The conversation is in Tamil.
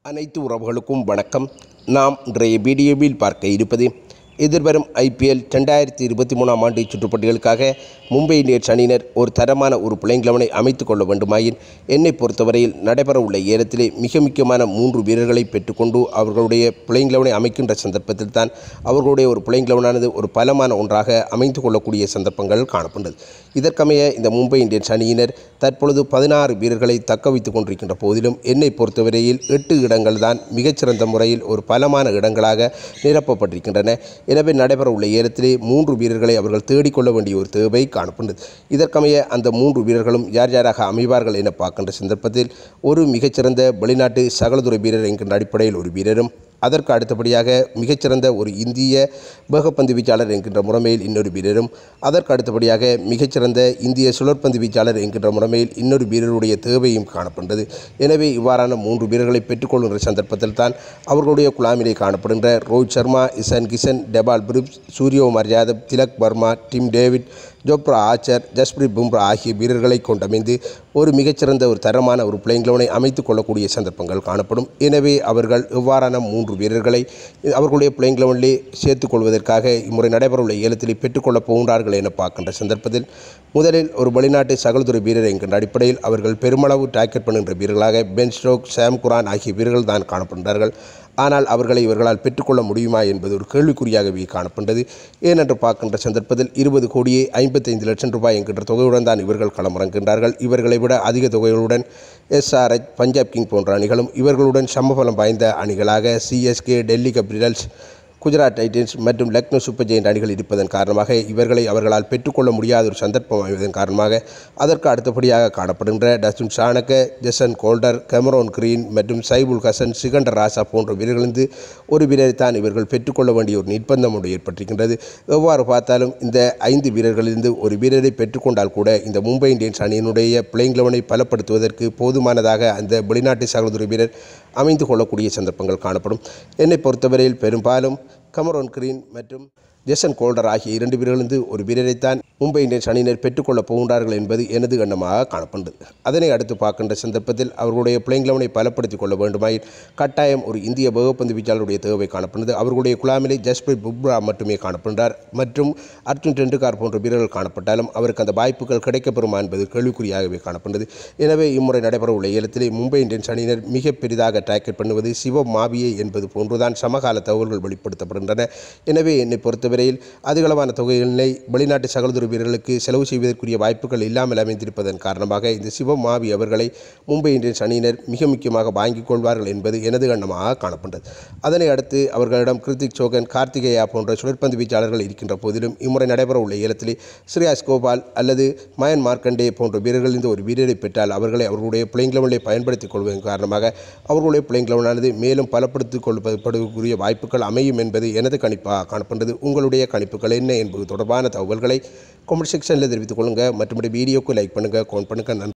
அனைத்து உறவுகளுக்கும் வணக்கம் நாம் இன்றைய வீடியோவில் பார்க்க இருப்பது எதிர்வரும் ஐபிஎல் ரெண்டாயிரத்தி இருபத்தி மூணாம் ஆண்டு சுற்றுப்பட்டிகளுக்காக மும்பை இந்தியன்ஸ் அணியினர் ஒரு தரமான ஒரு பிள்ளைங்கிழவனை அமைத்துக் கொள்ள வேண்டுமாயின் என்னை பொறுத்தவரையில் நடைபெறவுள்ள ஏலத்திலே மிக முக்கியமான மூன்று வீரர்களை பெற்றுக்கொண்டு அவர்களுடைய பிள்ளைங்கிழவனை அமைக்கின்ற சந்தர்ப்பத்தில் தான் அவர்களுடைய ஒரு பிள்ளைங்கிழவனானது ஒரு பலமான ஒன்றாக அமைந்து கொள்ளக்கூடிய சந்தர்ப்பங்கள் காணப்பட்டது இதற்கமைய இந்த மும்பை இந்தியன்ஸ் அணியினர் தற்பொழுது பதினாறு வீரர்களை தக்க வைத்துக் கொண்டிருக்கின்ற போதிலும் என்னை பொறுத்தவரையில் எட்டு இடங்கள் தான் மிகச்சிறந்த முறையில் ஒரு பலமான இடங்களாக நிரப்பப்பட்டிருக்கின்றன எனவே நடைபெறவுள்ள ஏலத்திலே மூன்று வீரர்களை அவர்கள் தேடிக்கொள்ள வேண்டிய ஒரு தேவை காணப்படுகிறது இதற்கமைய அந்த மூன்று வீரர்களும் யார் யாராக அமைவார்கள் என பார்க்கின்ற சந்தர்ப்பத்தில் ஒரு மிகச்சிறந்த வெளிநாட்டு சகலதுறை வீரர் என்கின்ற அடிப்படையில் ஒரு வீரரும் அதற்கு அடுத்தபடியாக மிகச்சிறந்த ஒரு இந்திய வேகப்பந்து வீச்சாளர் என்கின்ற முறைமையில் இன்னொரு வீரரும் அதற்கு அடுத்தபடியாக மிகச்சிறந்த இந்திய சுழற்பந்து வீச்சாளர் என்கின்ற முறைமையில் இன்னொரு வீரருடைய தேவையும் காணப்படுகிறது எனவே இவ்வாறான மூன்று வீரர்களை பெற்றுக்கொள்கின்ற சந்தர்ப்பத்தில் தான் அவர்களுடைய குழாமிலே காணப்படுகின்ற ரோஹித் சர்மா இசன் கிஷன் டெபால் Brevis Suryakumar Yadav Tilak Varma Tim David Jofra Archer Jasprit Bumrah ஆகிய வீரர்களை கொண்டமைந்து ஒரு மிகச்சிறந்த ஒரு தரமான ஒரு பிளேயிங் அமைத்துக் கொள்ளக்கூடிய சந்தர்ப்பங்கள் காணப்படும் எனவே அவர்கள் இவ்வாறான மூன்று வீரர்களை அவர்களுடைய பிளேயிங் லெவனிலே சேர்த்துக் கொள்வதற்காக இம்முறை நடைபெறவுள்ள ஏலத்தில் பெற்றுக்கொள்ளப் போகின்றார்கள் என பார்க்கின்ற சந்தர்ப்பத்தில் முதலில் ஒரு வெளிநாட்டு சகல்துறை வீரர் என்கின்ற அடிப்படையில் அவர்கள் பெருமளவு டார்கெட் பண்ணுகின்ற வீரர்களாக பென் ஸ்டோக் சாம் குரான் ஆகிய வீரர்கள் தான் காணப்படுகிறார்கள் ஆனால் அவர்களை இவர்களால் பெற்றுக்கொள்ள முடியுமா என்பது ஒரு கேள்விக்குறியாகவே காணப்படுகிறது ஏனென்று பார்க்கின்ற சந்தர்ப்பத்தில் இருபது கோடியே ஐம்பத்தைந்து லட்சம் ரூபாய் என்கின்ற தொகையுடன் தான் இவர்கள் களமிறங்குகின்றார்கள் இவர்களை விட அதிக தொகைகளுடன் எஸ்ஆர்எச் பஞ்சாப் கிங் போன்ற அணிகளும் இவர்களுடன் சமபலம் வாய்ந்த அணிகளாக CSK Delhi Capitals Gujarat Titans மற்றும் லக்னோ சூப்பர் ஜெயின்ட் அணிகள் இருப்பதன் காரணமாக இவர்களை அவர்களால் பெற்றுக்கொள்ள முடியாத ஒரு சந்தர்ப்பம் அமைவதன் காரணமாக அதற்கு அடுத்தபடியாக காணப்படுகின்ற Dasun Shanaka Jason Holder Cameron Green மற்றும் சைபுல் ஹசன் சிகண்டர் ராசா போன்ற வீரர்களிருந்து ஒரு வீரரை தான் இவர்கள் பெற்றுக்கொள்ள வேண்டிய ஒரு நிர்பந்தம் ஒன்று ஏற்பட்டிருக்கின்றது எவ்வாறு பார்த்தாலும் இந்த ஐந்து வீரர்களிலிருந்து ஒரு வீரரை பெற்றுக்கொண்டால் கூட இந்த மும்பை இந்தியன்ஸ் அணியினுடைய பிளேயிங் லெவனை பலப்படுத்துவதற்கு போதுமானதாக அந்த வெளிநாட்டு சகோதரி வீரர் அமைந்து கொள்ளக்கூடிய சந்தர்ப்பங்கள் காணப்படும் என்னை பொறுத்தவரையில் பெரும்பாலும் கமரோன் கிரீன் மற்றும் ஜெசன் கோல்டர் ஆகிய இரண்டு வீரர்களிருந்து ஒரு வீரரைத்தான் மும்பை இந்தியன்ஸ் அணியினர் பெற்றுக்கொள்ளப் போகின்றார்கள் என்பது எனது எண்ணமாக காணப்படுகிறது அதனை அடுத்து பார்க்கின்ற சந்தர்ப்பத்தில் அவர்களுடைய பிளேயிங் லெவனை பலப்படுத்திக் கொள்ள வேண்டுமாயின் கட்டாயம் ஒரு இந்திய வேகப்பந்து வீச்சாளருடைய தேவை காணப்படுகிறது அவர்களுடைய குழாமிலே ஜஸ்பிரீத் பும்ரா மட்டுமே காணப்படுகிறார் மற்றும் அர்ஜுன் டெண்டுல்கர் போன்ற வீரர்கள் காணப்பட்டாலும் அவருக்கு அந்த வாய்ப்புகள் கிடைக்கப்பெறுமா என்பது கேள்விக்குறியாகவே காணப்படுகிறது எனவே இம்முறை நடைபெறவுள்ள ஏலத்திலே மும்பை இந்தியன்ஸ் அணியினர் மிக பெரிதாக டார்கெட் பண்ணுவது சிவம் மாவியே என்பது போன்றுதான் சமகால தகவல்கள் வெளிப்படுத்தப்படுகின்றன எனவே என்னை பொறுத்தவரையில் அதிகளவான தொகைகளை வெளிநாட்டு சகோதர வீரர்களுக்கு செலவு செய்வதற்குரிய வாய்ப்புகள் இல்லாமல் அமைந்திருப்பதன் காரணமாக இந்த சிவம் மாவி அவர்களை மும்பை இந்தியன்ஸ் அணியினர் மிக முக்கியமாக வாங்கிக் கொள்வார்கள் என்பது எனது எண்ணமாக காணப்பட்டது அதனை அடுத்து அவர்களிடம் கிருத்திக் சோகன் கார்த்திகேயா போன்ற சுழற்பந்து வீச்சாளர்கள் இருக்கின்ற போதிலும் இம்முறை நடைபெறவுள்ள ஏலத்திலே ஸ்ரீயாஸ் கோபால் அல்லது மயன் மார்க்கண்டே போன்ற வீரர்களிருந்து ஒரு வீரரை பெற்றால் அவர்களை அவர்களுடைய பிளேயிங் லெவலை பயன்படுத்திக் கொள்வதன் காரணமாக அவர்களுடைய பிளேயிங் லெவனானது மேலும் பலப்படுத்திக் கொள்ளப்படுவதற்குரிய வாய்ப்புகள் அமையும் என்பது எனது கணிப்பாக காணப்படுகிறது உங்களுடைய கணிப்புகள் என்ன என்பது தொடர்பான தகவல்களை கமெண்ட் செக்ஷனில் தெரிவித்துக் கொள்ளுங்கள் மற்றபடி வீடியோக்கு லைக் பண்ணுங்கள் கவுண்ட் பண்ணுங்கள் நன்றி